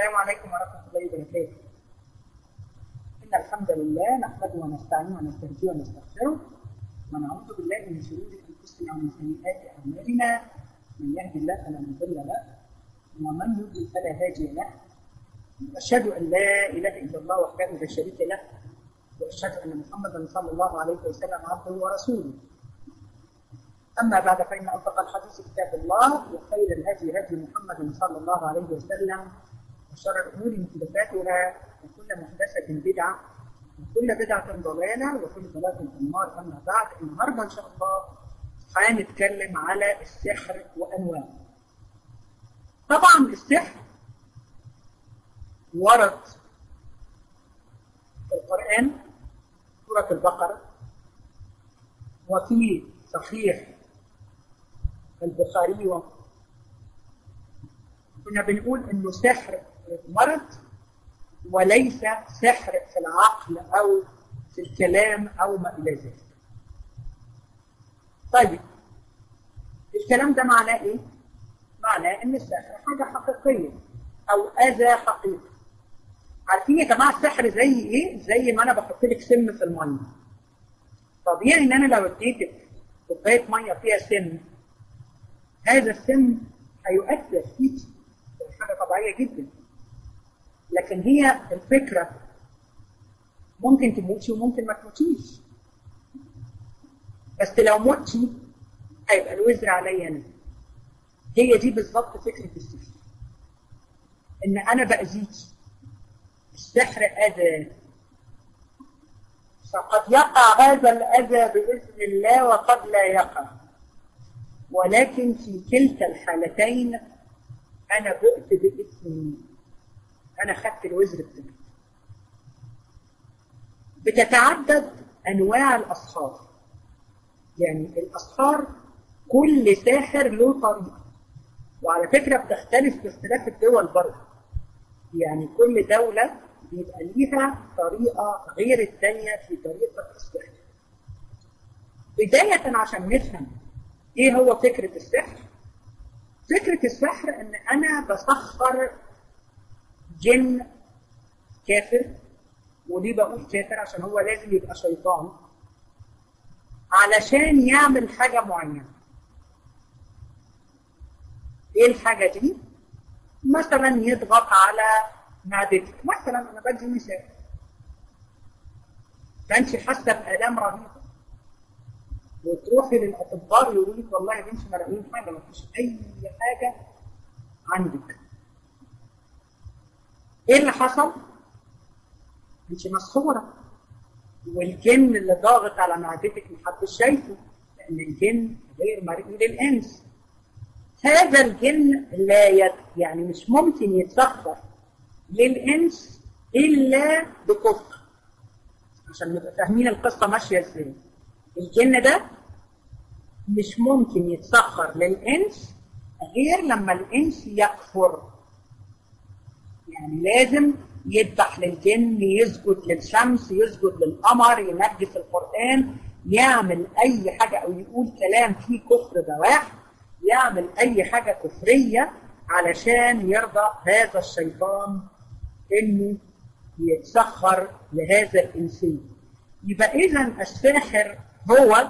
السلام عليكم ورحمة الله وبركاته. إن الحمد لله نحمده ونستعينه ونستهديه ونستغفره ونعوذ بالله من شرور أنفسنا ومن سيئات أعمالنا من يهد الله فلا مضل له ومن يضلل فلا هادي له وأشهد أن لا إله إلا الله وحده لا شريك له وأشهد أن محمدا صلى الله عليه وسلم عبده ورسوله أما بعد فإن أصدق الحديث كتاب الله وخير الهدي هدي محمد صلى الله عليه وسلم وشر الأمور محدثاتها وكل محدثة بدعة وكل بدعة ضلالة وكل ضلالة في النار أما بعد النهاردة إن شاء الله هنتكلم على السحر وأنواعه. طبعا السحر ورد في القرآن سورة البقرة وفي صحيح البخاري و... كنا بنقول انه سحر مرض وليس سحر في العقل او في الكلام او ما الى ذلك. طيب الكلام ده معناه ايه؟ معناه ان السحر حاجه حقيقيه او اذى حقيقي. عارفين يا جماعه السحر زي ايه؟ زي ما انا بحط لك سم في الميه. طبيعي ان انا لو اديتك كوبايه ميه فيها سم هذا السم هيؤثر فيك حاجه طبيعيه جدا لكن هي الفكره ممكن تموتي وممكن ما تموتيش بس لو متي هيبقى الوزر عليا انا هي دي بالظبط فكره السحر ان انا باذيكي السحر اذى فقد يقع هذا الاذى باذن الله وقد لا يقع ولكن في كلتا الحالتين انا بؤت باسمي انا خدت الوزر بتاعي بتتعدد انواع الاسحار يعني الاسحار كل ساحر له طريقه وعلى فكره بتختلف باختلاف الدول برضه يعني كل دوله بيبقى ليها طريقه غير الثانيه في طريقه السحر بدايه عشان نفهم ايه هو فكرة السحر؟ فكرة السحر ان انا بسخر جن كافر وليه بقول كافر عشان هو لازم يبقى شيطان علشان يعمل حاجة معينة ايه الحاجة دي؟ مثلا يضغط على معدتك مثلا انا بدي مثال فانت حاسه بآلام رهيبة وتروحي للاطباء يقولوا لك والله يا بنتي ما لاقيين حاجه ما فيش اي حاجه عندك. ايه اللي حصل؟ انت مسحوره والجن اللي ضاغط على معدتك محدش شايفه لان الجن غير مرئي للانس. هذا الجن لا يت... يعني مش ممكن يتسخر للانس الا بكفر. عشان نبقى فاهمين القصه ماشيه ازاي. الجن ده مش ممكن يتسخر للإنس غير لما الإنس يكفر يعني لازم يذبح للجن يسجد للشمس يسجد للقمر ينجس القرآن يعمل أي حاجة أو يقول كلام فيه كفر بواح يعمل أي حاجة كفرية علشان يرضى هذا الشيطان إنه يتسخر لهذا الإنسان يبقى إذا الساحر هو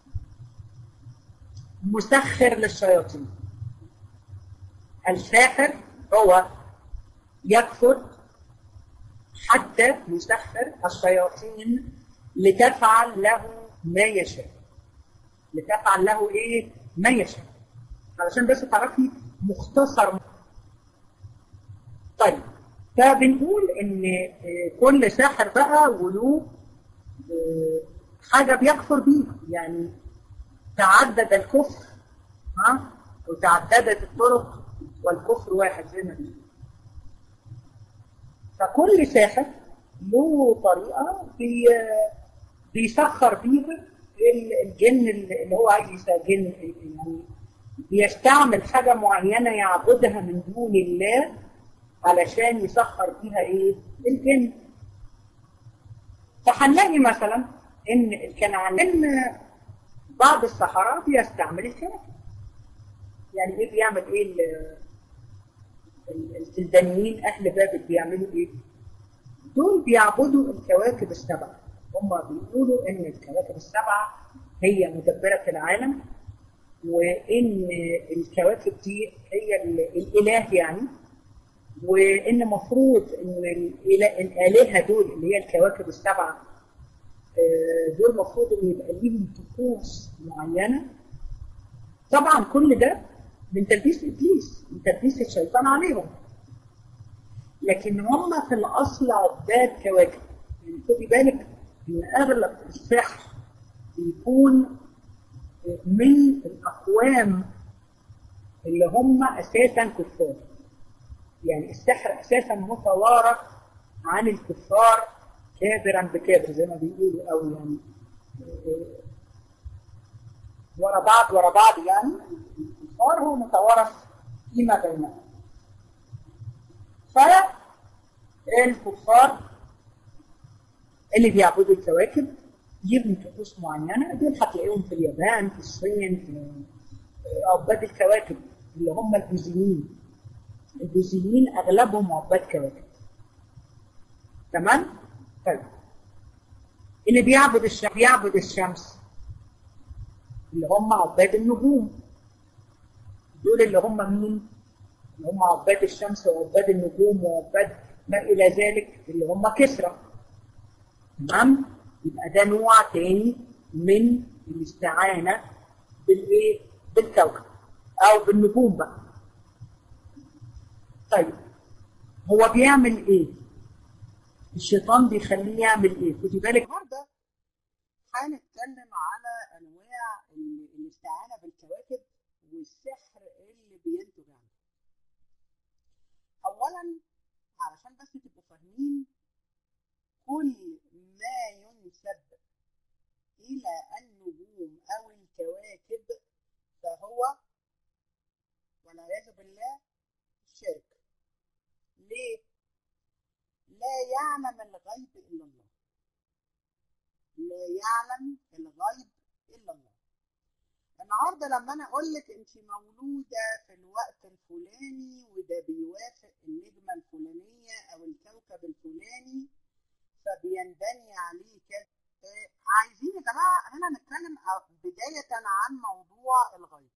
مسخر للشياطين الساحر هو يكفر حتى يسخر الشياطين لتفعل له ما يشاء لتفعل له ايه ما يشاء علشان بس تعرفي مختصر طيب فبنقول ان كل ساحر بقى وله حاجة بيكفر بيها يعني تعدد الكفر ها وتعددت الطرق والكفر واحد زي ما بيقول فكل ساحر له طريقة بي بيسخر بيها الجن اللي هو عايز يسجن يعني بيستعمل حاجة معينة يعبدها من دون الله علشان يسخر بيها ايه الجن فهنلاقي مثلا ان الكنعانيين بعض السحرة بيستعمل الكواكب يعني ايه بيعمل ايه الكلدانيين اهل بابل بيعملوا ايه؟ دول بيعبدوا الكواكب السبعه هم بيقولوا ان الكواكب السبعه هي مدبره العالم وان الكواكب دي هي الاله يعني وان المفروض ان الالهه دول اللي هي الكواكب السبعه دول المفروض ان يبقى ليهم طقوس معينه طبعا كل ده من تلبيس ابليس من تلبيس الشيطان عليهم لكن هم في الاصل عباد كواكب يعني خدي بالك ان اغلب السحر بيكون من الاقوام اللي هم اساسا كفار يعني السحر اساسا متوارث عن الكفار كابرا بكابر زي ما بيقولوا او يعني ورا بعض ورا بعض يعني الكفار هو متوارث فيما بينهم فالكفار اللي بيعبدوا الكواكب يبنوا طقوس معينه دول هتلاقيهم في اليابان في الصين في عباد الكواكب اللي هم البوذيين البوذيين اغلبهم عباد كواكب تمام؟ طيب اللي بيعبد الشمس بيعبد الشمس اللي هم عباد النجوم دول اللي هم مين؟ اللي هم عباد الشمس وعباد النجوم وعباد ما الى ذلك اللي هم كسرى تمام؟ يبقى ده نوع تاني من الاستعانه بالايه؟ بالكوكب او بالنجوم بقى. طيب هو بيعمل ايه؟ الشيطان بيخليه يعمل ايه؟ خدي بالك النهارده هنتكلم على انواع الاستعانه بالكواكب والسحر اللي بينتج عنه. اولا علشان بس تبقوا فاهمين كل ما ينسب الى النجوم او الكواكب فهو والعياذ بالله شرك. ليه؟ لا يعلم الغيب الا الله. لا يعلم الغيب الا الله. النهارده لما انا اقول لك انت مولوده في الوقت الفلاني وده بيوافق النجمه الفلانيه او الكوكب الفلاني فبينبني عليه كذا عايزين يا جماعه هنا نتكلم بدايه عن موضوع الغيب.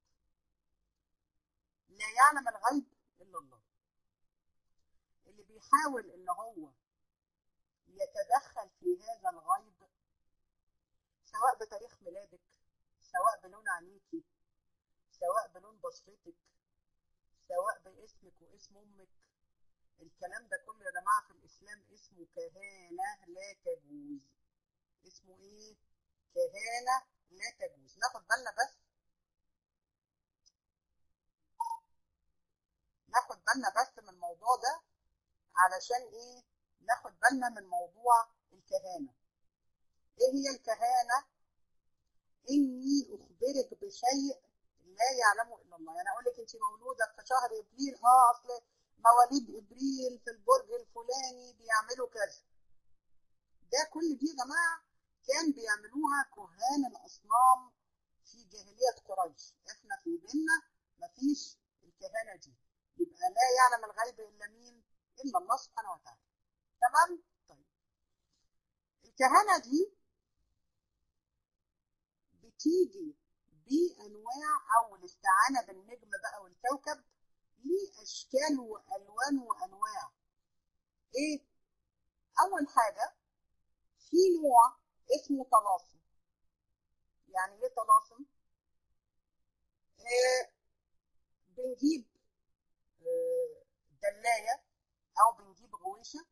لا يعلم الغيب الا الله. اللي بيحاول ان هو يتدخل في هذا الغيب سواء بتاريخ ميلادك سواء بلون عينيكي سواء بلون بشرتك سواء باسمك واسم امك الكلام ده كله يا جماعه في الاسلام اسمه كهانه لا تجوز اسمه ايه كهانه لا تجوز ناخد بالنا بس ناخد بالنا بس من الموضوع ده علشان ايه ناخد بالنا من موضوع الكهانه ايه هي الكهانه اني اخبرك بشيء لا يعلمه الا الله يعني اقول لك انت مولوده في شهر ابريل اه اصل مواليد ابريل في البرج الفلاني بيعملوا كذا ده كل دي يا جماعه كان بيعملوها كهان الاصنام في جاهليه قريش احنا في ديننا مفيش الكهانه دي يبقى لا يعلم الغيب الا مين الا الله سبحانه وتعالى تمام طيب الكهنه دي بتيجي بانواع او الاستعانه بالنجم بقى والكوكب ليه اشكال والوان وانواع ايه اول حاجه في نوع اسمه طلاسم يعني ايه طلاسم آه بنجيب آه دلايه او بنجيب غويشه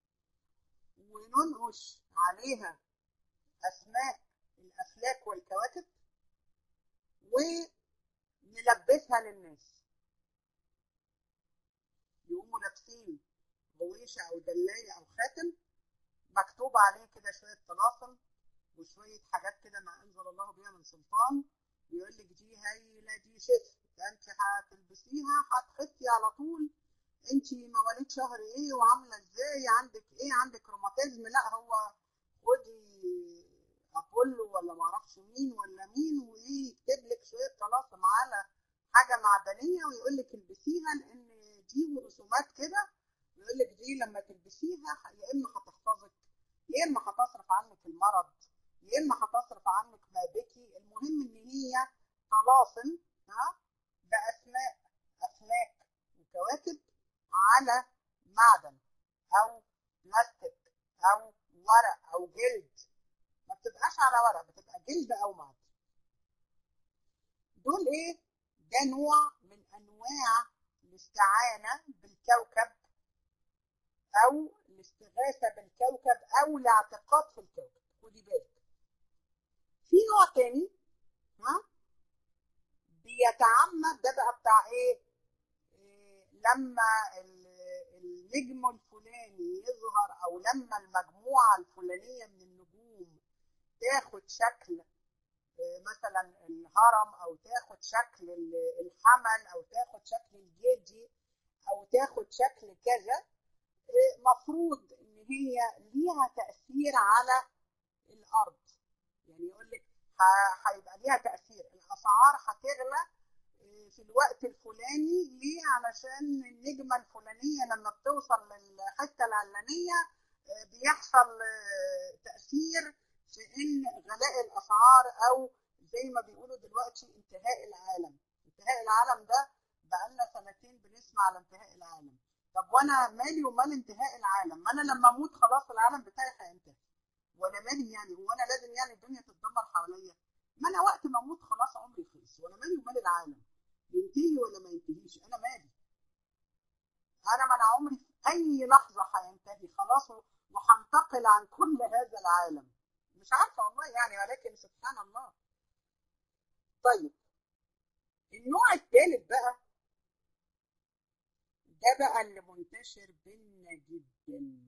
وننقش عليها اسماء الافلاك والكواكب ونلبسها للناس يقوموا لابسين غويشه او دلايه او خاتم مكتوب عليه كده شويه طلاسم وشويه حاجات كده ما انزل الله بها من سلطان يقول لك دي هايله دي شتر فانت هتلبسيها هتحطي على طول انت مواليد شهر ايه وعامله ازاي عندك ايه عندك روماتيزم لا هو خدي ابولو ولا معرفش مين ولا مين وايه يكتب لك شويه طلاسم على حاجه معدنيه ويقول لك البسيها لان بيديه رسومات كده يقول لك دي لما تلبسيها يا اما هتحفظك يا اما هتصرف عنك المرض يا اما هتصرف عنك ما بكي المهم ان هي طلاسم ها باسماء افلاك وكواكب على معدن او بلاستيك او ورق او جلد ما بتبقاش على ورق بتبقى جلد او معدن دول ايه ده نوع من انواع الاستعانه بالكوكب او الاستغاثه بالكوكب او الاعتقاد في الكوكب خدي بالك في نوع تاني ها بيتعمد ده بقى بتاع ايه, إيه لما النجم الفلاني يظهر او لما المجموعه الفلانيه من النجوم تاخد شكل مثلا الهرم او تاخد شكل الحمل او تاخد شكل الجدي او تاخد شكل كذا مفروض ان هي ليها تاثير على الارض يعني يقول لك هيبقى ليها تاثير الاسعار هتغلى في الوقت الفلاني ليه علشان النجمه الفلانيه لما بتوصل للحته العلانيه بيحصل تاثير في ان غلاء الاسعار او زي ما بيقولوا دلوقتي انتهاء العالم انتهاء العالم ده بقالنا سنتين بنسمع على انتهاء العالم طب وانا مالي ومال انتهاء العالم ما انا لما اموت خلاص العالم بتاعي هينتهي وانا مالي يعني هو انا لازم يعني الدنيا تتدمر حواليا ما انا وقت ما اموت خلاص عمري خلص وانا مالي ومال العالم ينتهي ولا ما ينتهيش انا مالي انا ما انا عمري في اي لحظه هينتهي خلاص وهنتقل عن كل هذا العالم مش عارفه والله يعني ولكن سبحان الله طيب النوع الثالث بقى ده بقى اللي منتشر بينا جدا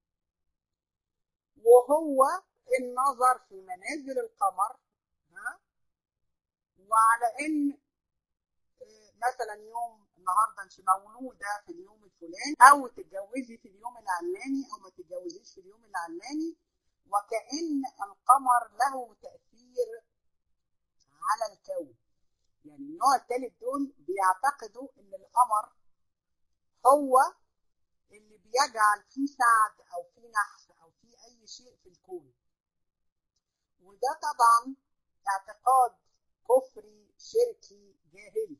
وهو النظر في منازل القمر ها وعلى ان مثلا يوم النهارده انت مولوده في اليوم الفلاني او تتجوزي في اليوم العلاني او ما تتجوزيش في اليوم العلاني وكأن القمر له تأثير على الكون يعني النوع الثالث دول بيعتقدوا ان القمر هو اللي بيجعل فيه سعد او فيه نحس او فيه اي شيء في الكون وده طبعا اعتقاد كفري شركي جاهلي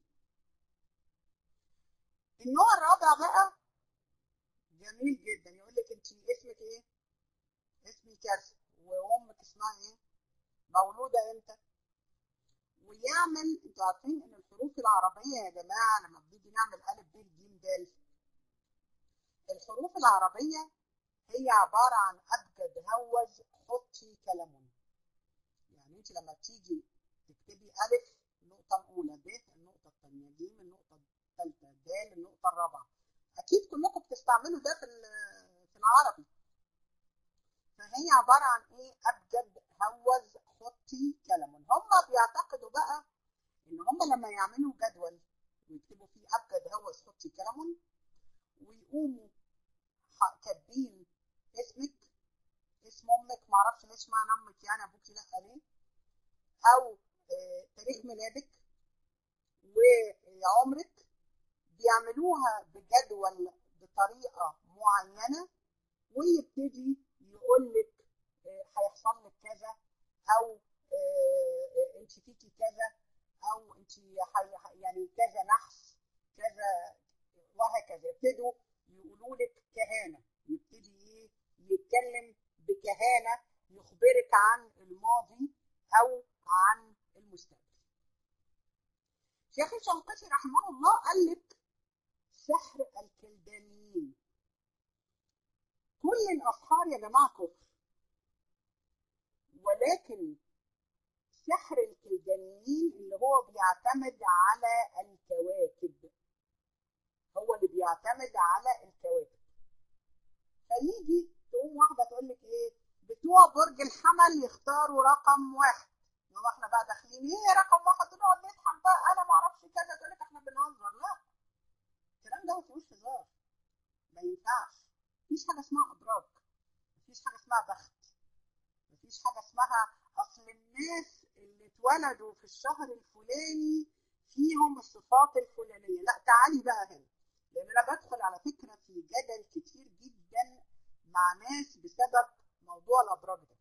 النوع الرابع بقى جميل جدا يقول لك انت اسمك ايه اسمي كذا وامك اسمها ايه مولوده امتى ويعمل انتوا عارفين ان الحروف العربيه يا جماعه لما بنيجي نعمل الف ب ج د الحروف العربيه هي عباره عن ابجد هوز حطي كلمون يعني انت لما تيجي تكتبي الف النقطه الاولى ب النقطه الثانيه ج النقطه الثالثه د النقطه الرابعه اكيد كلكم بتستعملوا ده في في العربي فهي عباره عن ايه ابجد هوز حطي كلمون هم بيعتقدوا بقى ان هم لما يعملوا جدول ويكتبوا فيه ابجد هوز حطي كلمون ويقوموا كاتبين اسمك اسم امك معرفش ليش معنى امك يعني ابوكي لا ليه او آه تاريخ ميلادك وعمرك بيعملوها بجدول بطريقه معينه ويبتدي يقول لك هيحصل لك كذا او آه انت فيكي كذا او انت يعني كذا نحس كذا وهكذا يبتدوا يقولوا لك كهانه يبتدي ايه يتكلم بكهانه يخبرك عن الماضي او عن المستقبل شيخ الشنقيطي رحمه الله قال لك سحر الكلدانيين كل الاسحار يا جماعه كفر ولكن سحر الكلدانيين اللي هو بيعتمد على الكواكب هو اللي بيعتمد على الكواكب فيجي تقوم واحده تقول لك ايه بتوع برج الحمل يختاروا رقم واحد لو احنا بقى داخلين ايه رقم واحد ونقعد نضحك بقى انا ما اعرفش كذا تقول لك احنا بنهزر لا الكلام ده ما فيهوش هزار ما ينفعش مفيش حاجه اسمها ادراك مفيش حاجه اسمها بخت مفيش حاجه اسمها اصل الناس اللي اتولدوا في الشهر الفلاني فيهم الصفات الفلانيه لا تعالي بقى هنا لان انا بدخل على فكره في جدل كتير جدا مع ناس بسبب موضوع الابراج ده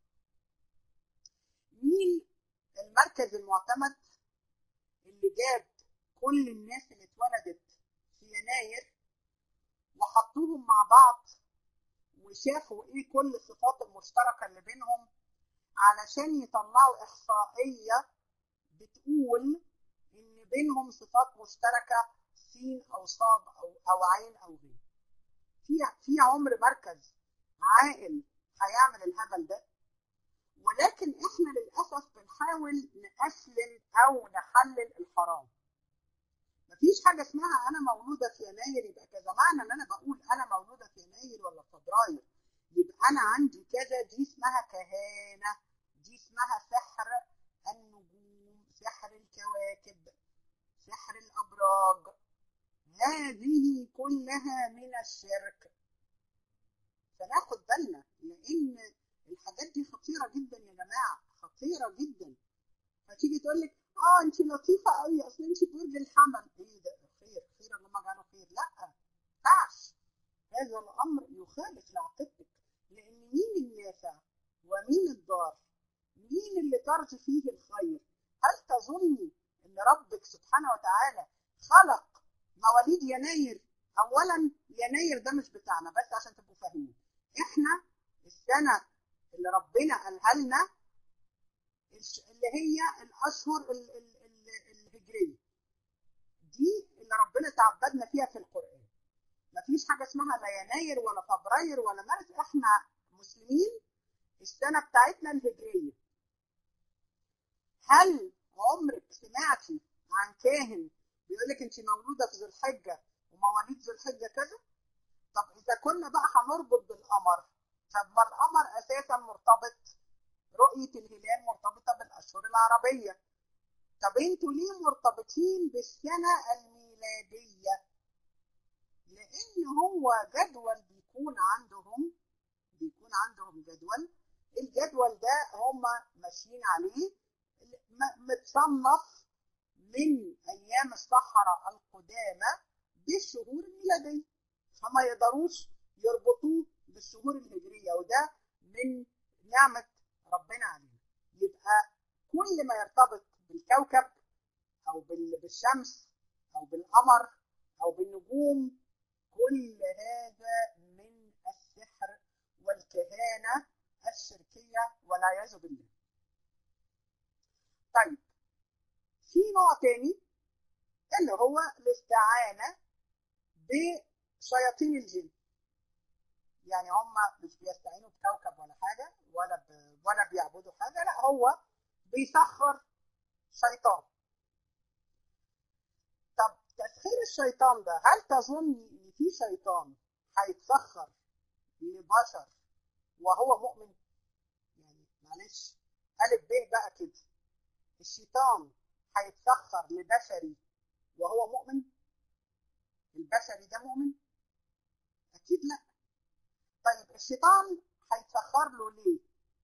مين المركز المعتمد اللي جاب كل الناس اللي اتولدت في يناير وحطوهم مع بعض وشافوا ايه كل الصفات المشتركه اللي بينهم علشان يطلعوا احصائيه بتقول ان بينهم صفات مشتركه سين او صاد او او عين او غين في في عمر مركز عاقل هيعمل الهبل ده ولكن احنا للاسف بنحاول نأسلم او نحلل الحرام مفيش حاجه اسمها انا مولوده في يناير يبقى كذا معنى ان انا بقول انا مولوده في يناير ولا فبراير يبقى انا عندي كذا دي اسمها كهانه دي اسمها سحر النجوم سحر الكواكب سحر الابراج هذه كلها من الشرك فناخد بالنا لان الحاجات دي خطيره جدا يا جماعه خطيره جدا فتيجي تقول لك اه انت لطيفه قوي اصل انت برج الحمل ايه ده خير خير اللهم اجعله خير لا ما ينفعش هذا الامر يخالف لعقيدتك لان مين النافع ومين الضار مين اللي ترجو فيه الخير هل تظني ان ربك سبحانه وتعالى خلق مواليد يناير اولا يناير ده مش بتاعنا بس عشان تبقوا فاهمين احنا السنه اللي ربنا قالها لنا اللي هي الاشهر ال ال ال الهجريه دي اللي ربنا تعبدنا فيها في القران مفيش حاجه اسمها لا يناير ولا فبراير ولا مارس احنا مسلمين السنه بتاعتنا الهجريه هل عمرك سمعتي عن كاهن بيقول لك انت مولوده في ذو الحجه ومواليد ذو الحجه كذا طب اذا كنا بقى هنربط بالقمر طب ما القمر اساسا مرتبط رؤيه الهلال مرتبطه بالاشهر العربيه طب انتوا ليه مرتبطين بالسنه الميلاديه لان هو جدول بيكون عندهم بيكون عندهم جدول الجدول ده هم ماشيين عليه متصنف من ايام الصحراء القدامى بالشهور الميلاديه فما يقدروش يربطوه بالشهور الهجريه وده من نعمه ربنا علينا يبقى كل ما يرتبط بالكوكب او بالشمس او بالقمر او بالنجوم كل هذا من السحر والكهانه الشركيه والعياذ بالله طيب في نوع تاني اللي هو الاستعانة بشياطين الجن يعني هم مش بيستعينوا بكوكب ولا حاجة ولا ب... ولا بيعبدوا حاجة لا هو بيسخر شيطان طب تسخير الشيطان ده هل تظني ان في شيطان هيتسخر لبشر وهو مؤمن يعني معلش ألف ب بقى كده الشيطان هيتسخر لبشري وهو مؤمن البشري ده مؤمن اكيد لا طيب الشيطان هيتسخر له ليه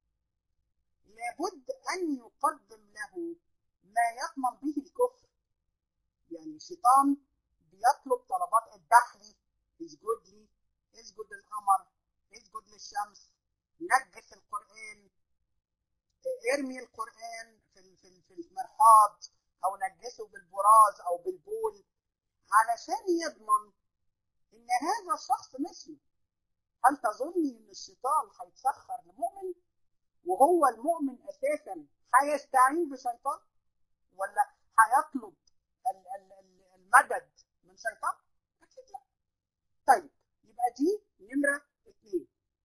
لابد ان يقدم له ما يضمن به الكفر يعني الشيطان بيطلب طلبات اذبح لي اسجد لي اسجد للقمر اسجد للشمس نجس القران ارمي القران في في المرحاض او نجسه بالبراز او بالبول علشان يضمن ان هذا الشخص مثله هل تظني ان الشيطان هيتسخر لمؤمن وهو المؤمن اساسا هيستعين بشيطان ولا هيطلب المدد من شيطان اكيد لا طيب يبقى دي نمره اثنين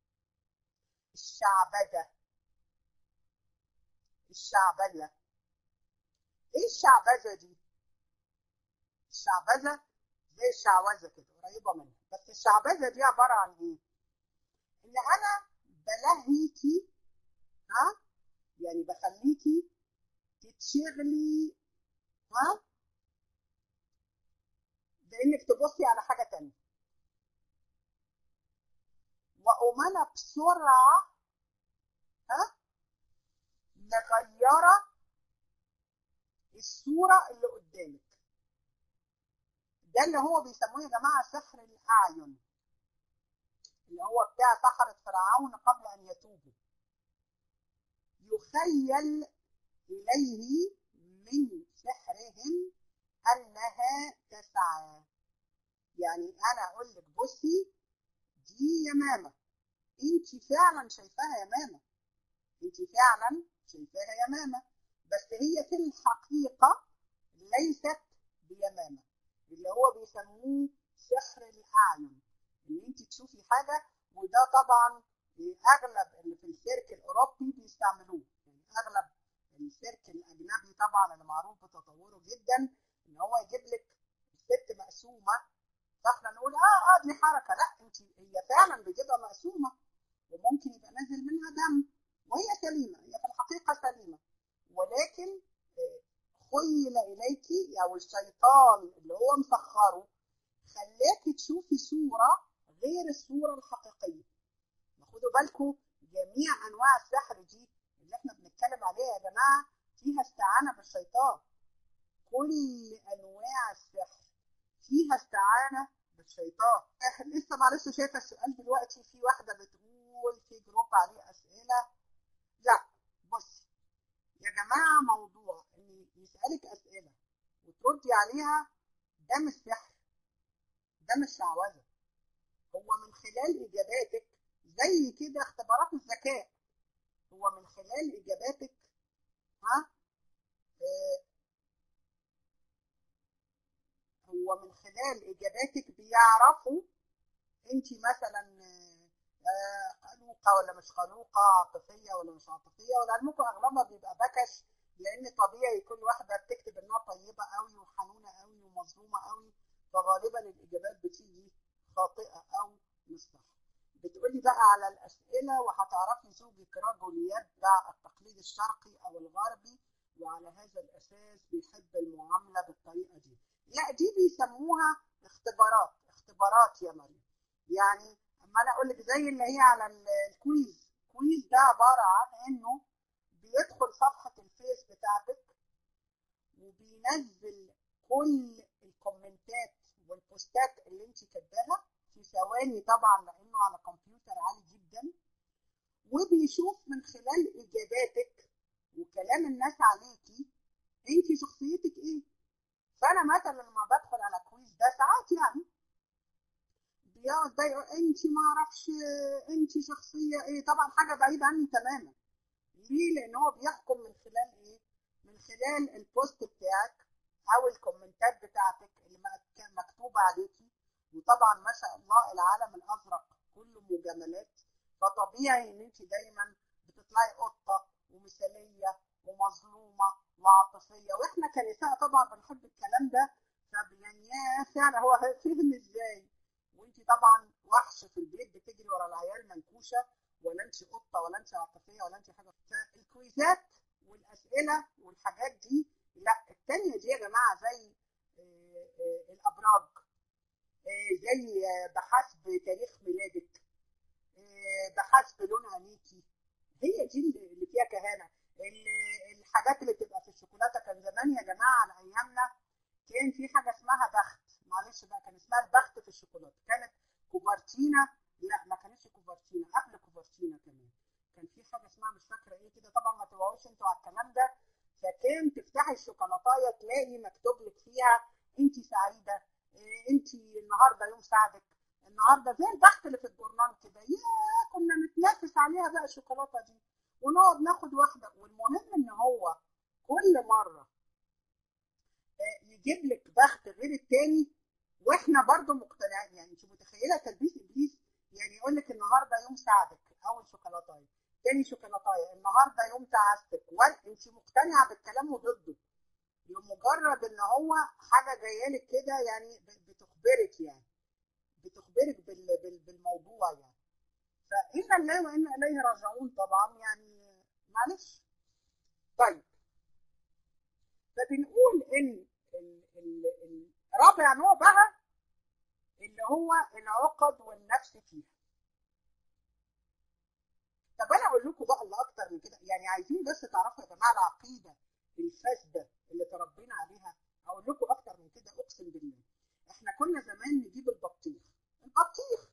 الشعبذه الشعبذه ايه الشعبذه دي الشعبذه زي الشعوذه كده قريبه منها بس الشعبذه دي عباره عن ايه ان انا بلهيكي ها يعني بخليكي تتشغلي ها بانك تبصي على حاجه تانية واقوم انا بسرعه ها مغيره الصوره اللي قدامك ده اللي هو بيسموه يا جماعه سحر الاعين اللي هو بتاع سحرة فرعون قبل ان يتوبوا يخيل اليه من سحرهم انها تسعى يعني انا اقول لك بصي دي يمامه انت فعلا شايفاها يمامه انت فعلا شايفاها يمامه بس هي في الحقيقه ليست بيمامه اللي هو بيسموه سحر الاعين ان انت تشوفي حاجه وده طبعا اغلب اللي في السيرك الاوروبي بيستعملوه يعني اغلب السيرك الاجنبي طبعا اللي معروف بتطوره جدا ان هو يجيب لك الست مقسومه فاحنا نقول اه اه دي حركه لا انت هي فعلا بتبقى مقسومه وممكن يبقى نازل منها دم وهي سليمه هي في الحقيقه سليمه ولكن خيل اليك او الشيطان اللي هو مسخره خلاكي تشوفي صوره غير الصوره الحقيقيه خدوا بالكم جميع انواع السحر دي اللي احنا بنتكلم عليها يا جماعه فيها استعانه بالشيطان كل انواع السحر فيها استعانه بالشيطان لسه معلش شايفه السؤال دلوقتي في واحده بتقول في جروب عليه اسئله لا بص يا جماعه موضوع ان يسالك اسئله وتردي عليها ده مش سحر ده مش شعوذه هو من خلال اجاباتك زي كده اختبارات الذكاء هو من خلال اجاباتك ها اه هو من خلال اجاباتك بيعرفوا انت مثلا اه خلوقه ولا مش خلوقه عاطفيه ولا مش عاطفيه ولعلمكم اغلبها بيبقى بكش لان طبيعي كل واحده بتكتب انها طيبه قوي وحنونه قوي ومظلومه قوي فغالبا الاجابات بتيجي خاطئه او مش صح بتقولي بقى على الأسئلة وهتعرفي زوجك رجل يتبع التقليد الشرقي أو الغربي وعلى هذا الأساس بيحب المعاملة بالطريقة دي لا دي بيسموها اختبارات اختبارات يا مريم يعني أما أنا أقول لك زي اللي هي على الكويز الكويز ده عبارة عن إنه بيدخل صفحة الفيس بتاعتك وبينزل كل الكومنتات والبوستات اللي انت كاتباها في ثواني طبعا لانه على كمبيوتر عالي جدا وبيشوف من خلال اجاباتك وكلام الناس عليكي انت شخصيتك ايه فانا مثلا لما بدخل على كويز ده ساعات يعني بيقعد بقى يقول انت ما اعرفش انت شخصيه ايه طبعا حاجه بعيده عني تماما ليه لان هو بيحكم من خلال ايه من خلال البوست بتاعك او الكومنتات بتاعتك اللي مكتوبه عليكي وطبعا ما شاء الله العالم الازرق كله مجاملات فطبيعي ان انت دايما بتطلعي قطه ومثاليه ومظلومه وعاطفيه واحنا كنساء طبعا بنحب الكلام ده فيعني يا فعلا هو فهم ازاي وانت طبعا وحش في البيت بتجري ورا العيال منكوشه ولا انت قطه ولا انت عاطفيه ولا انت حاجه فالكويزات والاسئله والحاجات دي لا التانية دي يا جماعه زي الابراج زي بحسب تاريخ ميلادك بحسب لون عينيكي هي دي اللي فيها كهانه الحاجات اللي بتبقى في الشوكولاته كان زمان يا جماعه على ايامنا كان في حاجه اسمها بخت معلش بقى كان اسمها البخت في الشوكولاته كانت كوفرتينا لا ما كانتش كوفرتينا قبل كوفرتينا كمان كان في حاجه اسمها مش فاكره ايه كده طبعا ما توعوش انتوا على الكلام ده فكان تفتحي الشوكولاتايه تلاقي مكتوب لك فيها انت سعيده انت النهارده يوم سعدك النهارده زي البحث اللي في الجورنال كده يا كنا نتنافس عليها بقى الشوكولاته دي ونقعد ناخد واحده والمهم ان هو كل مره يجيب لك بخت غير التاني واحنا برضو مقتنعين يعني انت متخيله تلبيس ابليس يعني يقول لك النهارده يوم سعدك اول شوكولاتايه تاني شوكولاتايه النهارده يوم تعاستك وانت مقتنعه بالكلام وضده لمجرد ان هو حاجه جايه لك كده يعني بتخبرك يعني بتخبرك بالموضوع يعني فإنا الله وإنا إليه راجعون طبعا يعني معلش طيب فبنقول إن رابع نوع بقى اللي هو العقد والنفس فيها طب انا اقول لكم بقى اللي اكتر من كده يعني عايزين بس تعرفوا يا جماعه العقيده الفاسده اللي تربينا عليها اقول لكم اكتر من كده اقسم بالله احنا كنا زمان نجيب البطيخ البطيخ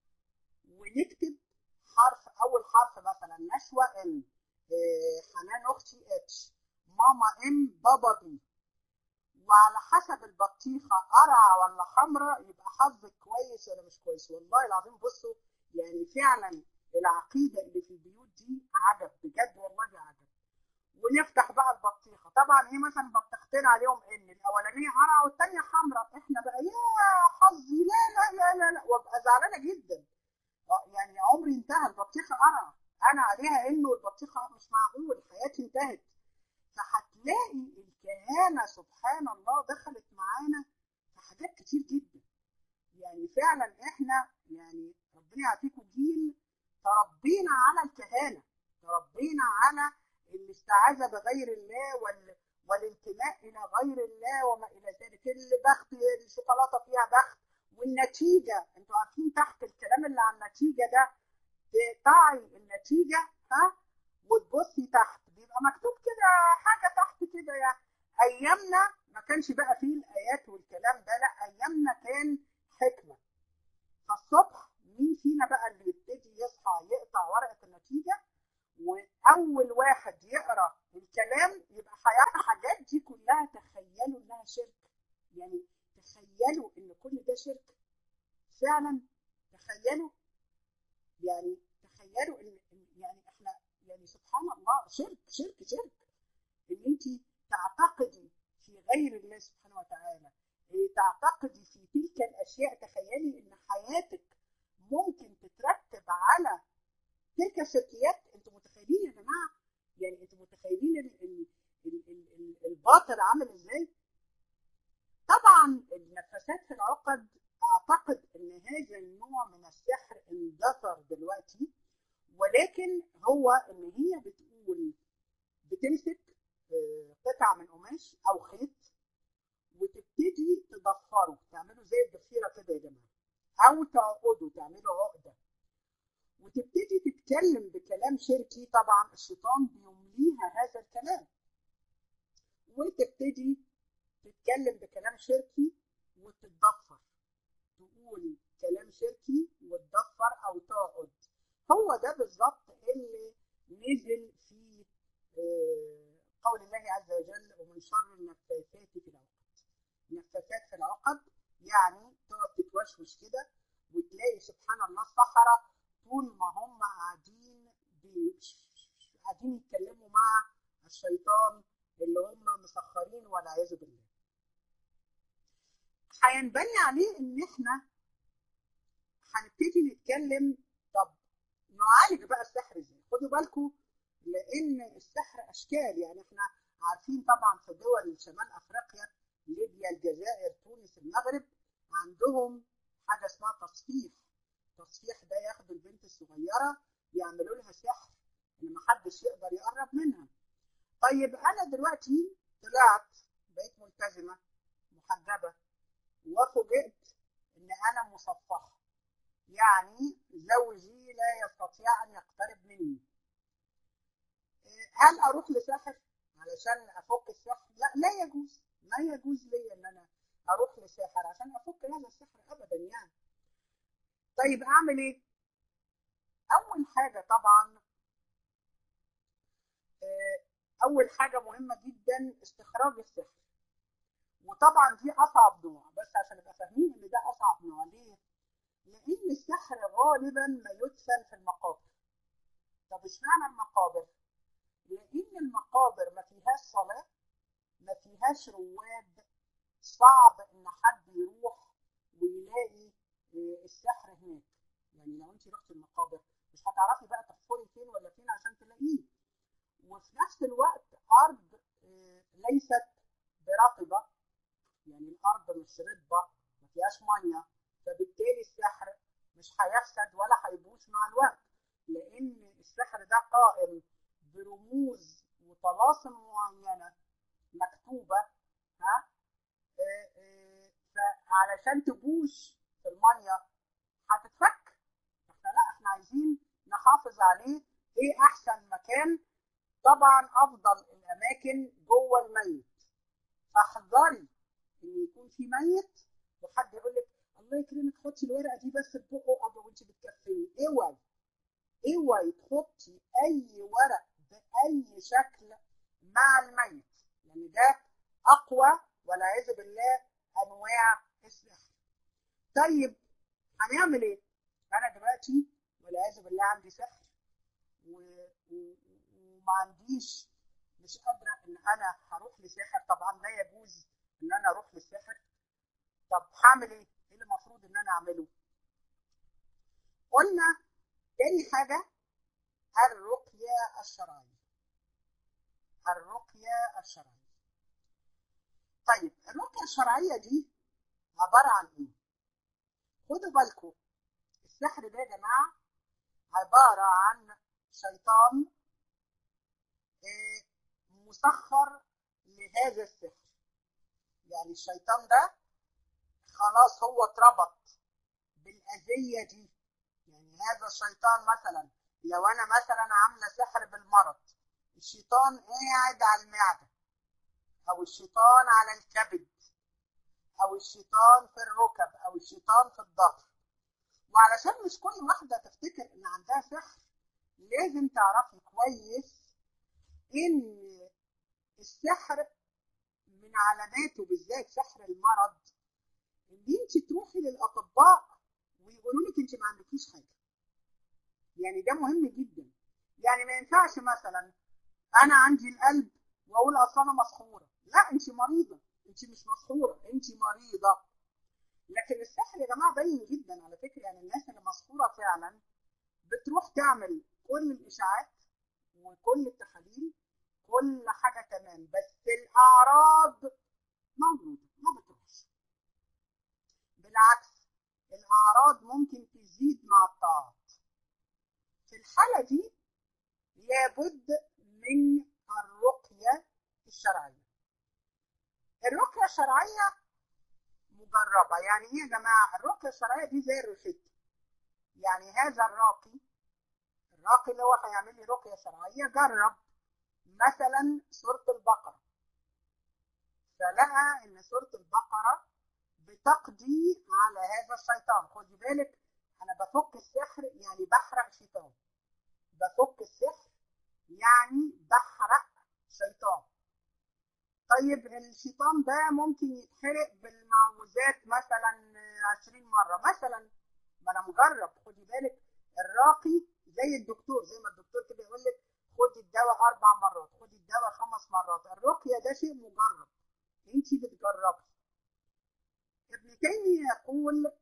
ونكتب حرف اول حرف مثلا نشوى ام إيه، حنان اختي اتش ماما ام بابا بي وعلى حسب البطيخه قرعه ولا حمراء يبقى حظك كويس ولا مش كويس والله العظيم بصوا يعني فعلا العقيده اللي في البيوت دي عجب بجد والله عجب ونفتح بقى البطيخه طبعا ايه مثلا بطيختين عليهم ان الاولانيه قرعه والثانيه حمراء احنا بقى يا حظي لا لا لا لا, لا. وابقى زعلانه جدا آه، يعني عمري انتهى البطيخه قرعه انا عليها انه البطيخه مش معقول حياتي انتهت فهتلاقي الكهانه سبحان الله دخلت معانا في حاجات كتير جدا يعني فعلا احنا يعني ربنا يعطيكم جيل تربينا على الكهانه تربينا على الاستعاذه بغير الله وال والانتماء الى غير الله وما الى ذلك البخت الشوكولاته فيها بخت والنتيجه انتوا عارفين تحت الكلام اللي عن النتيجه ده تقطعي النتيجه ها وتبصي تحت بيبقى مكتوب كده حاجه تحت كده يعني ايامنا ما كانش بقى فيه الايات والكلام ده لا ايامنا كان حكمه فالصبح مين فينا بقى اللي يبتدي يصحى يقطع ورقه النتيجه واول واحد يقرا الكلام يبقى هيقرا حاجات دي كلها تخيلوا انها شرك يعني تخيلوا ان كل ده شرك فعلا تخيلوا يعني تخيلوا ان إن- يعني احنا يعني سبحان الله شرك شرك شرك ان انت تعتقدي في غير الله سبحانه وتعالى إيه، تعتقدي في تلك الاشياء تخيلي ان حياتك ممكن تترتب على تلك الشركيات انتوا متخيلين يا جماعه يعني انتوا متخيلين ال- ال- ال- ال- ال- الباطل عامل ازاي طبعا النفسات في العقد اعتقد ان هذا النوع من السحر اندثر دلوقتي ولكن هو ان هي بتقول بتمسك آه، قطع من قماش او خيط وتبتدي تضفره تعملوا زي الضفيره كده يا جماعه او تعقدوا تعملوا عقده وتبتدي تتكلم بكلام شركي طبعا الشيطان بيمليها هذا الكلام وتبتدي تتكلم بكلام شركي وتتضفر تقول كلام شركي وتضفر او تقعد هو ده بالظبط اللي نزل في آه، قول الله عز وجل ومن شر النفاثات في العقد النفاثات في العقد يعني تقعد تتوشوش كده وتلاقي سبحان الله الصحراء طول ما هم قاعدين بي- قاعدين يتكلموا مع الشيطان اللي هم مسخرين والعياذ بالله هينبني عليه ان احنا هنبتدي نتكلم طب نعالج بقى السحر ازاي خدوا بالكم لان السحر اشكال يعني احنا عارفين طبعا في دول شمال افريقيا ليبيا الجزائر تونس المغرب عندهم حاجه اسمها تصفيح التصفيح ده ياخدوا البنت الصغيره يعملوا لها سحر ان محدش يقدر يقرب منها طيب انا دلوقتي طلعت بقيت ملتزمه محجبه وفوجئت ان انا مصفحه يعني زوجي لا يستطيع ان يقترب مني إيه، هل اروح لساحر علشان افك السحر لا لا يجوز ما يجوز لي ان انا اروح لساحر عشان افك هذا السحر ابدا يعني طيب اعمل ايه اول حاجه طبعا آه، اول حاجه مهمه جدا استخراج السحر وطبعا دي اصعب نوع بس عشان نبقى فاهمين ان ده اصعب نوع ليه لان السحر غالبا ما يدفن في المقابر طب اشمعنى المقابر لان المقابر ما فيهاش صلاه ما فيهاش رواد صعب ان حد يروح ويلاقي آه، السحر هناك يعني لو انت رحت المقابر مش هتعرفي بقى تحفري فين ولا فين عشان تلاقيه وفي نفس الوقت ارض آه، ليست برطبه يعني الارض مش رطبه ما فيهاش ميه فبالتالي السحر مش هيفسد ولا هيبوظ مع الوقت لان السحر ده قائم برموز وطلاسم معينه مكتوبه ها آه، آه، فعلشان تبوش في الميه هتتفك احنا لا احنا عايزين نحافظ عليه ايه احسن مكان طبعا افضل الاماكن جوه الميت فاحذري ان يكون في ميت وحد يقول لك الله يكرمك حطي الورقه دي بس في بقه قبل وانت بتكفيه اوعي اوعي تحطي اي ورق باي شكل مع الميت لان ده اقوى والعياذ بالله انواع السحر طيب هنعمل ايه انا دلوقتي والعياذ بالله عندي سحر و... و... وما عنديش مش قادره ان انا هروح لساحر طبعا لا يجوز ان انا اروح للساحر طب هعمل ايه؟ ايه اللي المفروض ان انا اعمله؟ قلنا تاني حاجه الرقيه الشرعيه الرقيه الشرعيه طيب الرقيه الشرعيه دي عباره عن ايه؟ خدوا بالكم السحر ده يا جماعه عباره عن شيطان مسخر لهذا السحر يعني الشيطان ده خلاص هو اتربط بالأذية دي يعني هذا الشيطان مثلا لو أنا مثلا عاملة سحر بالمرض الشيطان قاعد على المعدة أو الشيطان على الكبد أو الشيطان في الركب أو الشيطان في الظهر وعلشان مش كل واحدة تفتكر إن عندها سحر لازم تعرفي كويس ان السحر من علاماته بالذات سحر المرض ان انت تروحي للاطباء ويقولوا لك انت ما عندكيش حاجه يعني ده مهم جدا يعني ما ينفعش مثلا انا عندي القلب واقول اصل انا مسحوره لا انت مريضه انت مش مسحوره انت مريضه لكن السحر يا جماعه باين جدا على فكره يعني الناس اللي مسحوره فعلا بتروح تعمل كل الاشاعات وكل التحاليل كل حاجه تمام بس الاعراض موجوده ما بتروحش بالعكس الاعراض ممكن تزيد مع الطاعات في الحاله دي لابد من الرقيه الشرعيه الرقيه الشرعيه مجربه يعني ايه يا جماعه الرقيه الشرعيه دي زي الروشته يعني هذا الراقي الراقي اللي هو هيعمل لي رقيه شرعيه جرب مثلا سوره البقره فلقى ان سوره البقره بتقضي على هذا الشيطان خدي بالك انا بفك السحر يعني بحرق شيطان بفك السحر يعني بحرق شيطان طيب الشيطان ده ممكن يتحرق بالمعوذات مثلا 20 مره مثلا ما انا مجرب خدي بالك الراقي زي الدكتور زي ما الدكتور كده يقول لك خدي الدواء اربع مرات خدي الدواء خمس مرات الرقيه ده شيء مجرب انت بتجربي ابن تيميه يقول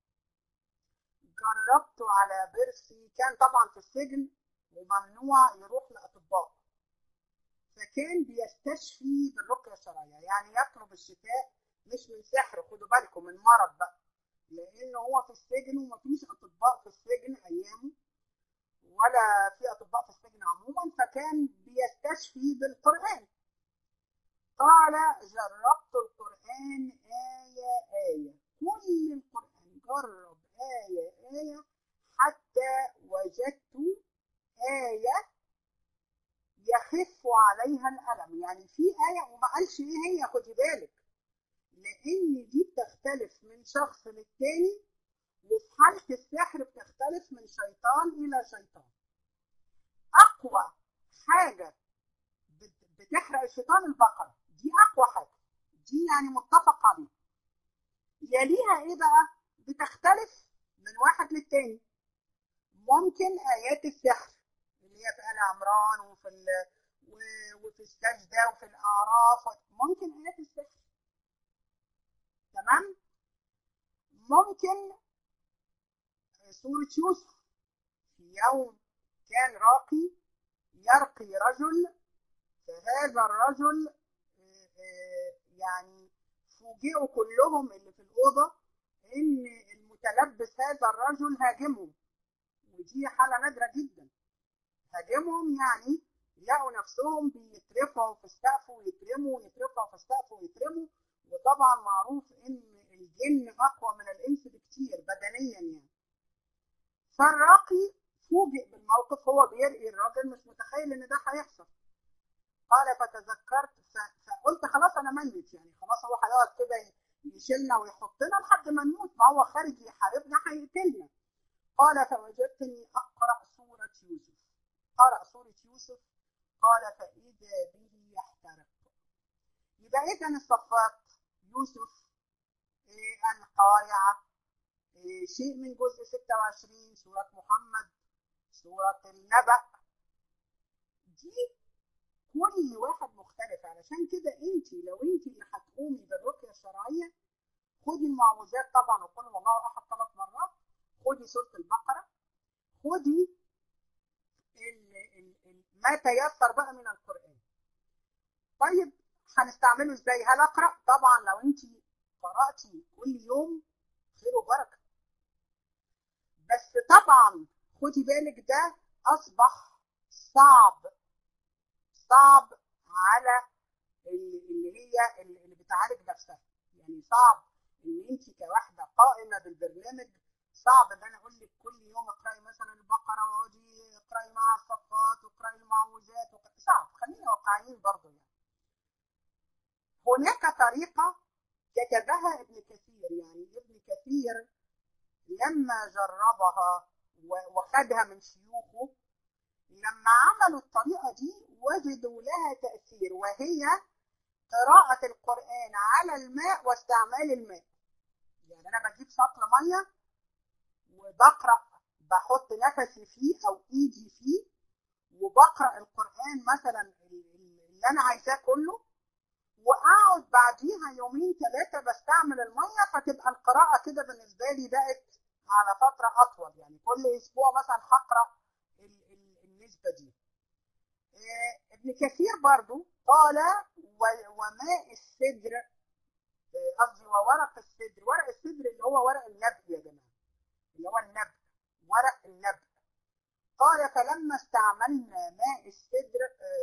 جربت على برسي كان طبعا في السجن وممنوع يروح لاطباء فكان بيستشفي بالرقيه الشرعيه يعني يطلب الشفاء مش من سحر خدوا بالكم من مرض بقى لانه هو في السجن ومفيش اطباء في السجن ايامه ولا في اطباء في السجن عموما فكان بيستشفي بالقران قال جربت القران ايه ايه كل القران جرب ايه ايه حتى وجدت ايه يخف عليها الالم يعني في ايه وما قالش ايه هي خدي بالك لان دي بتختلف من شخص للتاني وفي حالة السحر بتختلف من شيطان إلى شيطان أقوى حاجة بتحرق الشيطان البقرة دي أقوى حاجة دي يعني متفق عليها يليها إيه بقى؟ بتختلف من واحد للتاني ممكن آيات السحر اللي هي في آل عمران وفي ال... وفي السجدة وفي الأعراف ممكن آيات السحر تمام؟ ممكن سورة يوسف في يوم كان راقي يرقي رجل فهذا الرجل يعني فوجئوا كلهم اللي في الأوضة إن المتلبس هذا الرجل هاجمهم ودي حالة نادرة جدا هاجمهم يعني لقوا نفسهم بيترفعوا في السقف ويترموا ويترفعوا في السقف ويترموا وطبعا معروف إن الجن أقوى من الإنس بكتير بدنيا يعني فالراقي فوجئ بالموقف هو بيرقي الراجل مش متخيل ان ده هيحصل قال فتذكرت فقلت خلاص انا ميت يعني خلاص هو هيقعد كده يشيلنا ويحطنا لحد ما نموت ما هو خارج يحاربنا هيقتلنا قال فوجدتني اقرا سوره يوسف قرأ سوره يوسف قال فاذا به يحترق يبقى اذا الصفات يوسف إيه القارعه إيه شيء من جزء 26 سوره محمد سوره النبأ دي كل واحد مختلف علشان كده انت لو انت اللي هتقومي بالرقيه الشرعيه خدي المعوذات طبعا وقل والله احد ثلاث مرات خدي سوره البقره خدي ال ال ال ما تيسر بقى من القران طيب هنستعمله ازاي هل اقرا طبعا لو انت قراتي كل يوم خير وبركه بس طبعا خدي بالك ده اصبح صعب صعب على اللي هي اللي بتعالج نفسها يعني صعب ان انت كواحده قائمه بالبرنامج صعب ان انا اقول لك كل يوم اقراي مثلا البقره واقعدي اقراي مع الصفات واقراي المعوذات صعب خلينا واقعيين برضه يعني هناك طريقه كتبها ابن كثير يعني ابن كثير لما جربها وخدها من شيوخه لما عملوا الطريقة دي وجدوا لها تأثير وهي قراءة القرآن على الماء واستعمال الماء يعني أنا بجيب سطل مية وبقرأ بحط نفسي فيه أو إيدي فيه وبقرأ القرآن مثلا اللي أنا عايزاه كله وأقعد بعديها يومين ثلاثة بستعمل المية فتبقى القراءة كده بالنسبة لي بقت على فترة أطول يعني كل أسبوع مثلا هقرأ النسبة دي ابن كثير برضو قال وماء السدر قصدي وورق السدر ورق السدر اللي هو ورق النبق يا جماعة اللي هو النبق ورق النبق قال فلما استعملنا ماء السدر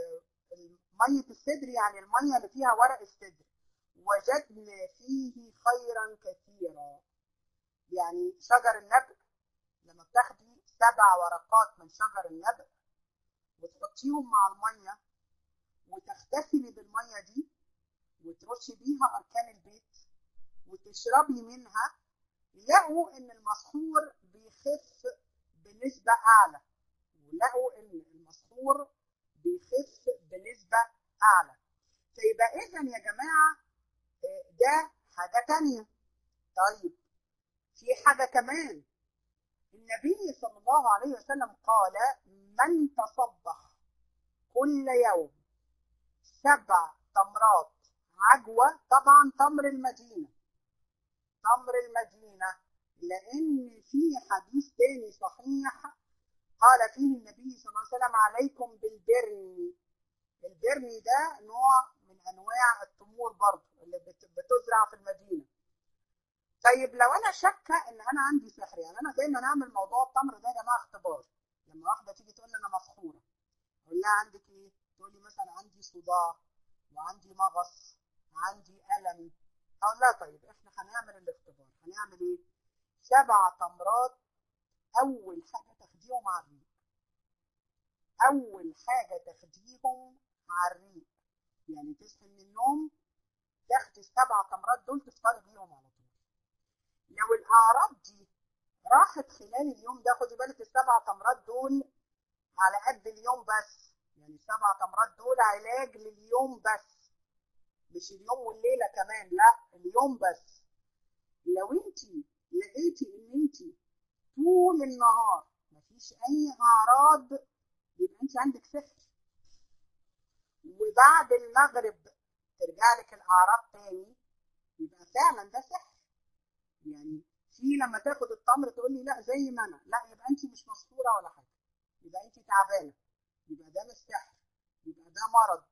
مية السدر يعني المية اللي فيها ورق السدر وجدنا فيه خيرا كثيرا يعني شجر النبق لما بتاخدي سبع ورقات من شجر النبق وتحطيهم مع الميه وتغتسلي بالميه دي وترشي بيها اركان البيت وتشربي منها لقوا ان المسحور بيخف بنسبه اعلى ولقوا ان المسحور بيخف بنسبه اعلى فيبقى اذا يا جماعه ده حاجه تانية طيب في حاجه كمان النبي صلى الله عليه وسلم قال من تصبح كل يوم سبع تمرات عجوة طبعا تمر المدينة تمر المدينة لأن في حديث تاني صحيح قال فيه النبي صلى الله عليه وسلم عليكم بالبرني البرني ده نوع من أنواع التمور برضه اللي بتزرع في المدينة طيب لو انا شاكه ان انا عندي سحر يعني انا دايما اعمل موضوع التمر ده يا جماعه اختبار لما واحده تيجي تقول لي انا مسحوره اقول لها عندك ايه؟ تقول لي مثلا عندي صداع وعندي مغص وعندي الم اقول لها طيب احنا هنعمل الاختبار هنعمل ايه؟ سبع تمرات اول حاجه تاخديهم على الريق اول حاجه تاخديهم على الريق يعني تصحي من النوم تاخدي السبع تمرات دول تفطري بيهم على طول لو الاعراض دي راحت خلال اليوم ده خدي بالك السبع تمرات دول على قد اليوم بس يعني السبع تمرات دول علاج لليوم بس مش اليوم والليله كمان لا اليوم بس لو انت لقيتي ان انت طول النهار مفيش اي اعراض يبقى انت عندك سحر وبعد المغرب ترجع لك الاعراض تاني يبقى فعلا ده سحر يعني في لما تاخد التمر تقول لي لا زي ما انا لا يبقى انت مش مسحوره ولا حاجه يبقى انت تعبانه يبقى ده مش سحر يبقى ده مرض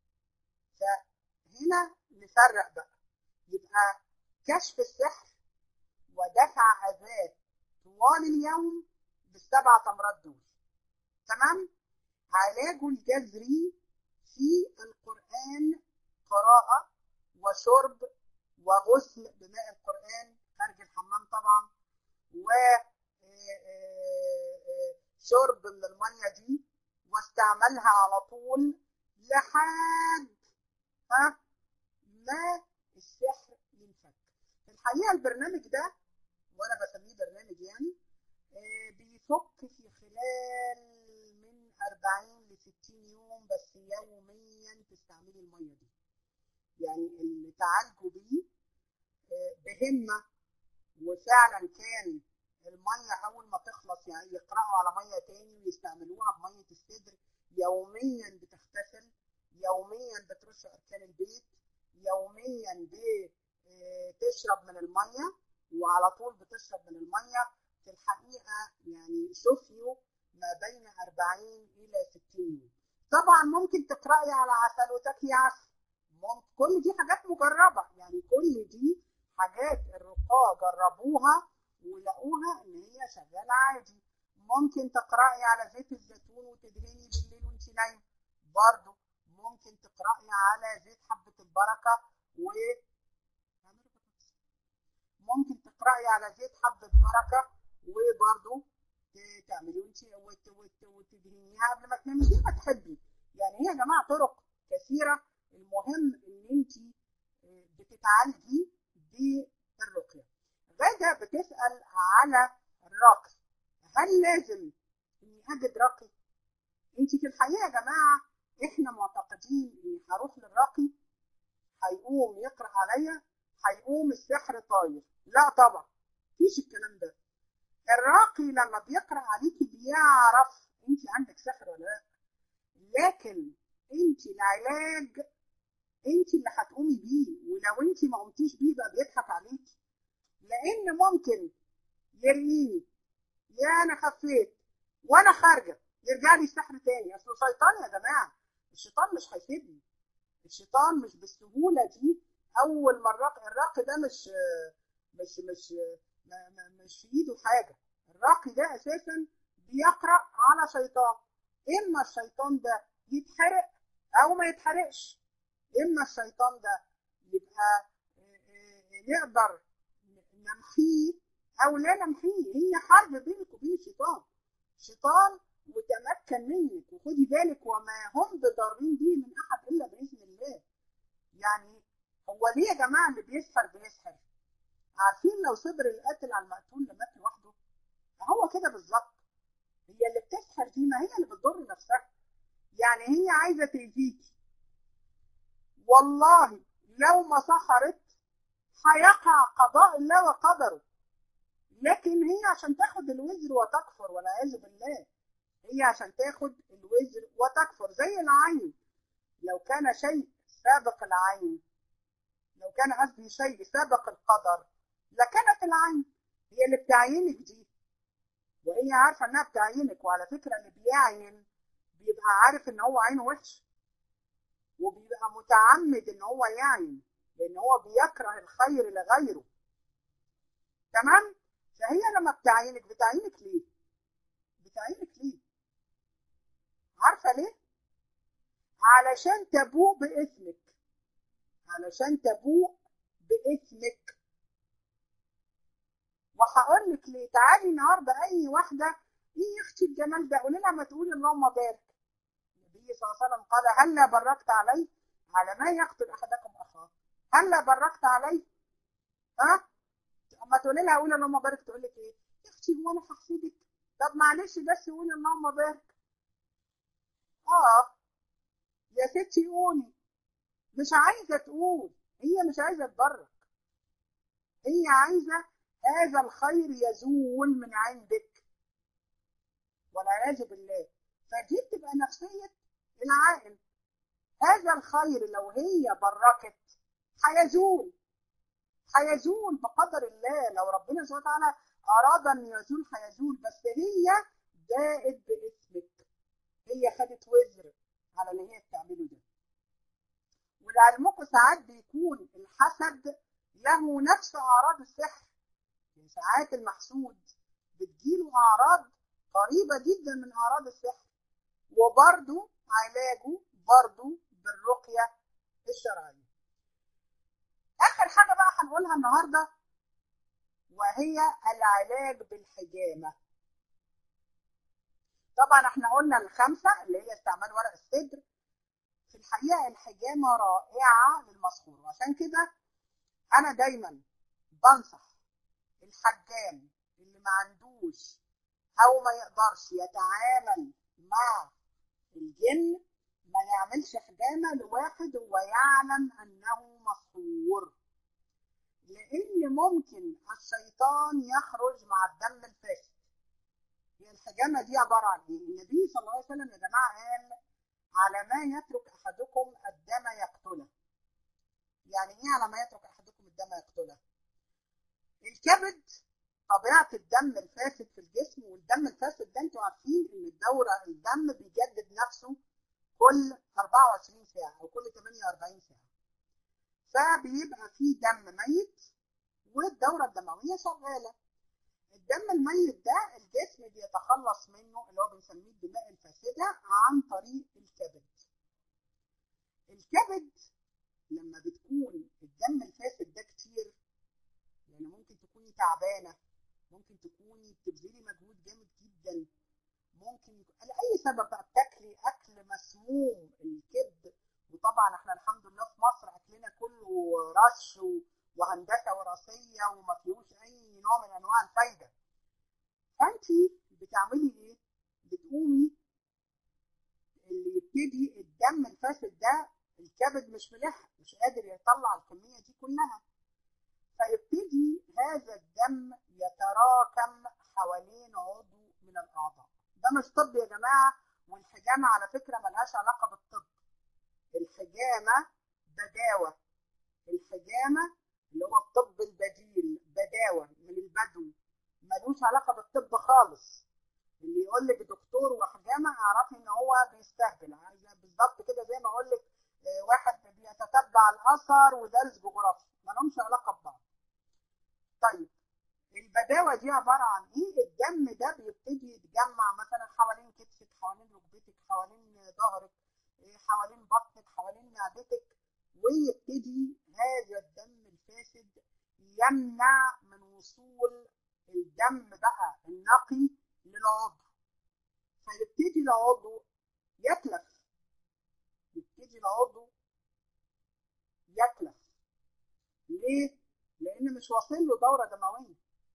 فهنا نفرق بقى يبقى كشف السحر ودفع اذاه طوال اليوم بالسبع تمرات دول تمام علاجه الجذري في القرآن قراءة وشرب وغسل بماء القرآن خارج الحمام طبعا و شرب من المية دي واستعملها على طول لحد ها ما السحر ينفك الحقيقه البرنامج ده وانا بسميه برنامج يعني آه، بيفك في خلال من 40 ل 60 يوم بس يوميا تستعملي الميه دي يعني اللي تعالجوا بيه آه، بهمه وفعلا كان الميه اول ما تخلص يعني يقرأوا على ميه تاني ويستعملوها بميه الصدر يوميا بتغتسل يوميا بترش اركان البيت يوميا بتشرب من الميه وعلى طول بتشرب من الميه في الحقيقه يعني شفيوا ما بين 40 الى 60 يوم طبعا ممكن تقراي على عسل وتاكلي عسل ممكن كل دي حاجات مجربه يعني كل دي حاجات الرقاة جربوها ولقوها ان هي شغاله عادي ممكن تقراي على زيت الزيتون وتدهني بالليل وانت نايمه برضه ممكن تقراي على زيت حبه البركه و ممكن تقراي على زيت حبه بركه وبرضه ت- تعملي وانت وت- وت- وتدهنيها قبل ما تنامي زي ما تحبي يعني هي يا جماعه طرق كثيره المهم ان انت بتتعالجي بالرقيه غاده بتسال على الرقي هل لازم اني اجد رقي انت في الحقيقه يا جماعه احنا معتقدين اني هروح للراقي هيقوم يقرا عليا هيقوم السحر طاير لا طبعا مفيش الكلام ده الراقي لما بيقرا عليكي بيعرف انت عندك سحر ولا لا لكن انت العلاج انت اللي هتقومي بيه ولو انت ما قمتيش بيه بقى بيضحك عليكي لان ممكن يرميني يا انا خفيت وانا خارجه يرجع لي السحر تاني اصله شيطان يا جماعه الشيطان مش هيسيبني الشيطان مش بالسهوله دي اول ما الراقي الراقي ده مش مش مش ما- ما- مش في ايده حاجه الراقي ده اساسا بيقرا على شيطان اما الشيطان ده يتحرق او ما يتحرقش اما الشيطان ده يبقى آه، آه، نقدر نمحيه او لا نمحيه هي حرب بينك وبين الشيطان الشيطان متمكن منك وخدي بالك وما هم بضارين به من احد الا باذن الله يعني هو ليه يا جماعه اللي بيسحر بيسحر عارفين لو صبر القاتل على المقتول لمات لوحده هو كده بالظبط هي اللي بتسحر دي ما هي اللي بتضر نفسها يعني هي عايزه تاذيكي والله لو ما سحرت هيقع قضاء الله وقدره لكن هي عشان تاخد الوزر وتكفر والعياذ بالله هي عشان تاخد الوزر وتكفر زي العين لو كان شيء سابق العين لو كان قصدي شيء سابق القدر لكانت العين هي اللي بتعينك دي وهي عارفه انها بتعينك وعلى فكره اللي بيعين بيبقى عارف ان هو عينه وحش وبيبقى متعمد ان هو يعين لان هو بيكره الخير لغيره تمام فهي لما بتعينك بتعينك ليه بتعينك ليه عارفه ليه علشان تبوء باسمك علشان تبوء باسمك وهقول لك ليه تعالي النهارده اي واحده ايه يا اختي الجمال ده قولي لها ما تقولي اللهم بارك النبي صلى الله عليه وسلم قال هلا بركت علي على ما يقتل احدكم اخاه هلا بركت علي ها اما تقولي لها قولي اللهم بارك تقول لك ايه يا اختي هو انا هحسدك طب معلش بس قولي اللهم بارك اه يا ستي قولي مش عايزه تقول هي مش عايزه تبرك هي عايزه هذا الخير يزول من عندك والعياذ بالله فدي بتبقى نفسيه العاقل هذا الخير لو هي بركت هيزول هيزول بقدر الله لو ربنا سبحانه وتعالى اراد ان يزول هيزول بس هي باءت باسمك هي خدت وزر على اللي هي بتعمله ده ولعلمكم ساعات بيكون الحسد له نفس اعراض السحر يعني ساعات المحسود بتجيله اعراض قريبه جدا من اعراض السحر وبرضه علاجه برضه بالرقيه الشرعيه اخر حاجه بقى هنقولها النهارده وهي العلاج بالحجامه طبعا احنا قلنا الخمسه اللي هي استعمال ورق الصدر في الحقيقه الحجامه رائعه للمسحور وعشان كده انا دايما بنصح الحجام اللي ما عندوش او ما يقدرش يتعامل مع الجن ما يعملش حجامه لواحد هو يعلم انه مسحور لان ممكن الشيطان يخرج مع الدم الفاسد هي الحجامه دي عباره عن ايه النبي صلى الله عليه وسلم يا جماعه قال على ما يترك احدكم الدم يقتله يعني ايه على ما يترك احدكم الدم يقتله الكبد طبيعه الدم الفاسد في الجسم والدم الفاسد ده انتوا عارفين ان الدوره الدم بيجدد نفسه كل 24 ساعه او كل 48 ساعه فبيبقى فيه دم ميت والدوره الدمويه شغاله الدم الميت ده الجسم بيتخلص منه اللي هو بنسميه الدماء الفاسده عن طريق الكبد الكبد لما بتكون الدم الفاسد ده كتير يعني ممكن تكوني تعبانه ممكن تكوني بتبذلي مجهود جامد جدا ممكن يكون لاي سبب بقى بتاكلي اكل مسموم الكبد وطبعا احنا الحمد لله في مصر اكلنا كله رش و... وهندسه وراثيه وما فيهوش اي نوع من انواع الفايده فانت بتعملي ايه بتقومي اللي يبتدي الدم الفاسد ده الكبد مش ملح مش قادر يطلع الكميه دي كلها فيبتدي هذا الدم يتراكم حوالين عضو من الاعضاء ده مش طب يا جماعه والحجامه على فكره ملهاش علاقه بالطب الحجامه بداوه الحجامه اللي هو الطب البديل بداوه من البدو ملوش علاقه بالطب خالص اللي يقول لك دكتور وحجامه اعرفي ان هو بيستهبل بالظبط كده زي ما اقول لك واحد بيتتبع الاثر ودارس جغرافيا ما لهمش علاقه ببعض طيب البداوه دي عباره عن ايه الدم ده بيبتدي يتجمع مثلا حوالين كتفك حوالين ركبتك حوالين ظهرك حوالين بطنك حوالين معدتك ويبتدي هذا الدم الفاسد يمنع من وصول الدم بقى النقي للعضو فيبتدي العضو يتلف يبتدي العضو يتلف ليه؟ لأن مش واصل له دورة دموية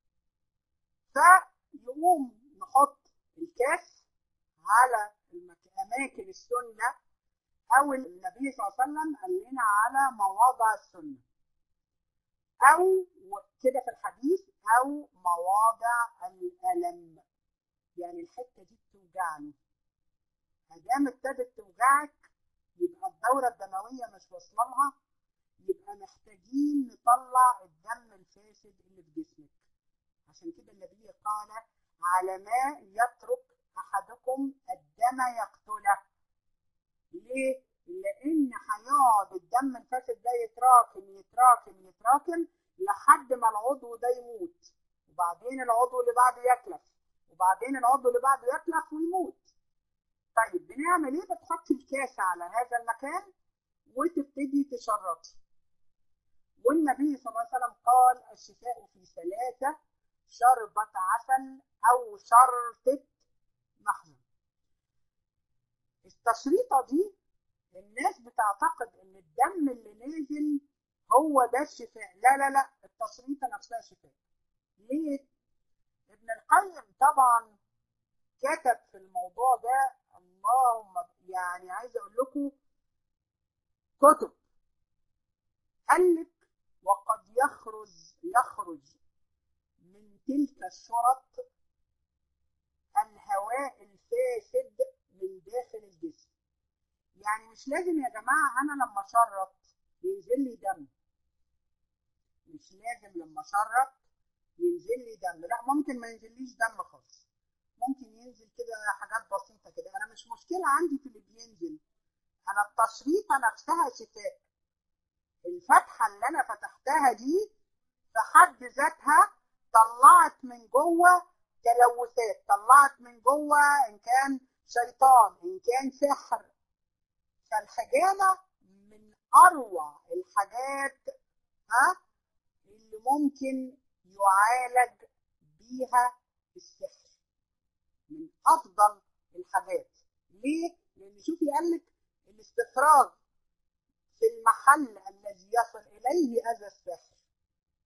فيقوم نحط الكاس على أماكن السنة أو النبي صلى الله عليه وسلم قال لنا على مواضع السنة أو كده في الحديث أو مواضع الألم يعني الحتة دي بتوجعني ما ابتدت توجعك يبقى الدورة الدموية مش واصلة لها يبقى محتاجين نطلع الدم الفاسد اللي في جسمك عشان كده النبي قال على ما يترك أحدكم الدم يقتله ليه؟ لأن هيقعد الدم الفاسد ده يتراكم يتراكم يتراكم لحد ما العضو ده يموت وبعدين العضو اللي بعده يتلف وبعدين العضو اللي بعده يتلف ويموت طيب بنعمل ايه بتحطي الكاسة على هذا المكان وتبتدي تشرطي والنبي صلى الله عليه وسلم قال الشفاء في ثلاثة شربة عسل أو شرطة محزن التشريطة دي الناس بتعتقد ان الدم اللي نازل هو ده الشفاء لا لا لا التشريطة نفسها شفاء ليه؟ ابن القيم طبعا كتب في الموضوع ده اللهم يعني عايز اقول لكم كتب قال لك وقد يخرج يخرج من تلك الشرط الهواء الفاسد من داخل الجسم يعني مش لازم يا جماعة أنا لما أشرط ينزل لي دم مش لازم لما أشرط ينزل لي دم لا ممكن ما ينزليش دم خالص ممكن ينزل كده حاجات بسيطة كده أنا مش مشكلة عندي في اللي بينزل أنا التشريطة نفسها شفاء الفتحة اللي أنا فتحتها دي في حد ذاتها طلعت من جوه تلوثات طلعت من جوه إن كان شيطان إن كان سحر فالحجامة من أروع الحاجات ها اللي ممكن يعالج بيها السحر من أفضل الحاجات ليه؟ لأن شوفي قال لك الاستفراغ في المحل الذي يصل إليه أذى السحر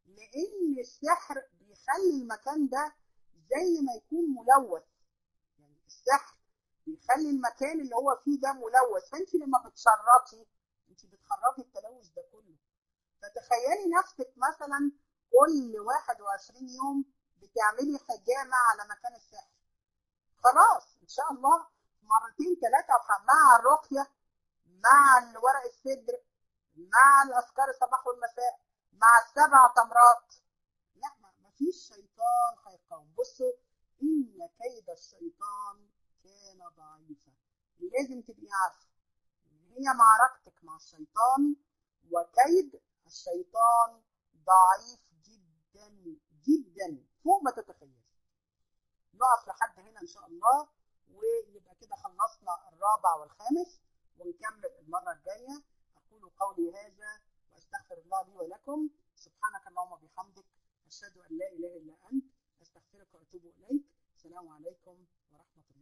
لان السحر بيخلي المكان ده زي ما يكون ملوث يعني السحر بيخلي المكان اللي هو فيه ده ملوث فانت لما بتشرطي انت بتخرجي التلوث ده كله فتخيلي نفسك مثلا كل 21 يوم بتعملي حجامه على مكان السحر خلاص ان شاء الله مرتين ثلاثه مع الرقيه مع ورق السدر مع الاذكار الصباح والمساء مع السبع تمرات لا ما فيش شيطان هيقاوم بصوا ان كيد الشيطان كان ضعيفا لازم تبقي عارفه هي معركتك مع الشيطان وكيد الشيطان ضعيف جدا جدا فوق ما تتخيل نقف لحد هنا ان شاء الله ويبقى كده خلصنا الرابع والخامس ونكمل المره الجايه اقول قولي هذا واستغفر الله لي ولكم سبحانك اللهم وبحمدك اشهد ان لا اله الا انت استغفرك واتوب اليك السلام عليكم ورحمه الله